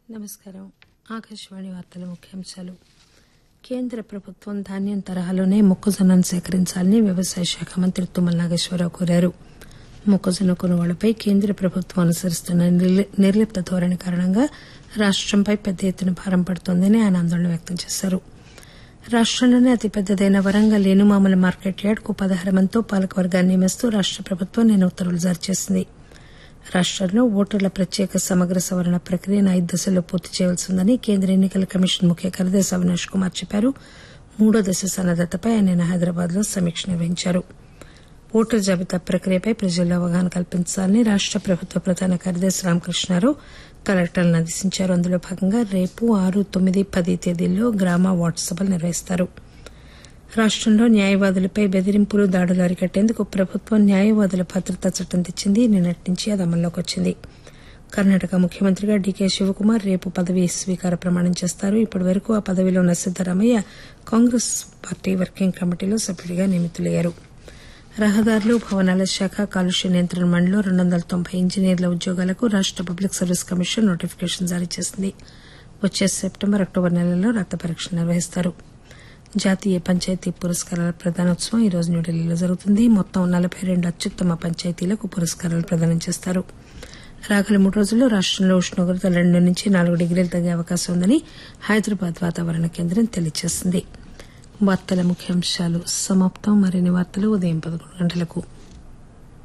నమస్కారం ఆకాశవాణి వార్తల ముఖ్యాంశాలు కేంద్ర ప్రభుత్వం ధాన్యం తరహాలోనే మొక్కజొన్నను సేకరించాలని వ్యవసాయ శాఖ మంత్రి తుమ్మల నాగేశ్వరరావు కోరారు మొక్కజొన్న కొనుగోళ్లపై కేంద్ర ప్రభుత్వం అనుసరిస్తున్న నిర్లి- నిర్లిప్త ధోరణి కారణంగా రాష్టంపై పెద్ద ఎత్తున భారం పడుతోందని ఆయన ఆందోళన వ్యక్తం చేశారు రాష్టంలోనే అతిపెద్దదైన వరంగల్ ఏనుమామల మార్కెట్ యార్డ్కు పదహారు మందితో పాలకవర్గాన్ని నియమిస్తూ రాష్ట ప్రభుత్వం నిన్న ఉత్తర్వులు జారీ చేసింది రాష్టంలో ఓటర్ల ప్రత్యేక సమగ్ర సవరణ ప్రక్రియను ఐదు దశల్లో పూర్తి చేయాల్సి ఉందని కేంద్ర ఎన్నికల కమిషన్ ముఖ్య కార్యదర్శి అవినాష్ కుమార్ చెప్పారు మూడో దశ సన్నద్దతపై ఆయన నిన్న హైదరాబాద్ లో సమీక్ష నిర్వహించారు ఓటర్ జాబితా ప్రక్రియపై ప్రజల్లో అవగాహన కల్పించాలని రాష్ట ప్రభుత్వ ప్రధాన కార్యదర్శి రామకృష్ణారావు కలెక్టర్లను ఆదేశించారు అందులో భాగంగా రేపు ఆరు తొమ్మిది పది తేదీల్లో గ్రామ వార్డు సభలు నిర్వహిస్తారు రాష్టంలో న్యాయవాదులపై బెదిరింపులు దాడులు అరికట్టేందుకు ప్రభుత్వం న్యాయవాదుల భద్రతా చట్టం తెచ్చింది నిన్నటి నుంచి అది అమల్లోకి వచ్చింది కర్ణాటక ముఖ్యమంత్రిగా డీకే శివకుమార్ రేపు పదవీ స్వీకార ప్రమాణం చేస్తారు ఇప్పటి వరకు ఆ పదవిలో ఉన్న సిద్దరామయ్య కాంగ్రెస్ పార్టీ వర్కింగ్ కమిటీలో సభ్యుడిగా నియమితులయ్యారు రహదారులు భవనాల శాఖ కాలుష్య నియంత్రణ మండలిలో రెండు వందల తొంభై ఇంజనీర్ల ఉద్యోగాలకు రాష్ట పబ్లిక్ సర్వీస్ కమిషన్ నోటిఫికేషన్ జారీ చేసింది వచ్చే సెప్టెంబర్ అక్టోబర్ నెలల్లో రాత పరీక్షలు నిర్వహిస్తారు జాతీయ పంచాయతీ పురస్కారాల ప్రదానోత్సవం ఈ రోజు న్యూఢిల్లీలో జరుగుతుంది మొత్తం నలభై రెండు అత్యుత్తమ పంచాయతీలకు పురస్కారాలు ప్రదానం చేస్తారు రాగల మూడు రోజుల్లో రాష్టంలో ఉష్ణోగ్రత రెండు నుంచి నాలుగు డిగ్రీలు తగ్గే అవకాశం ఉందని హైదరాబాద్ వాతావరణ కేంద్రం తెలియజేసింది వార్తల ముఖ్యాంశాలు సమాప్తం మరిన్ని వార్తలు ఉదయం పదకొండు గంటలకు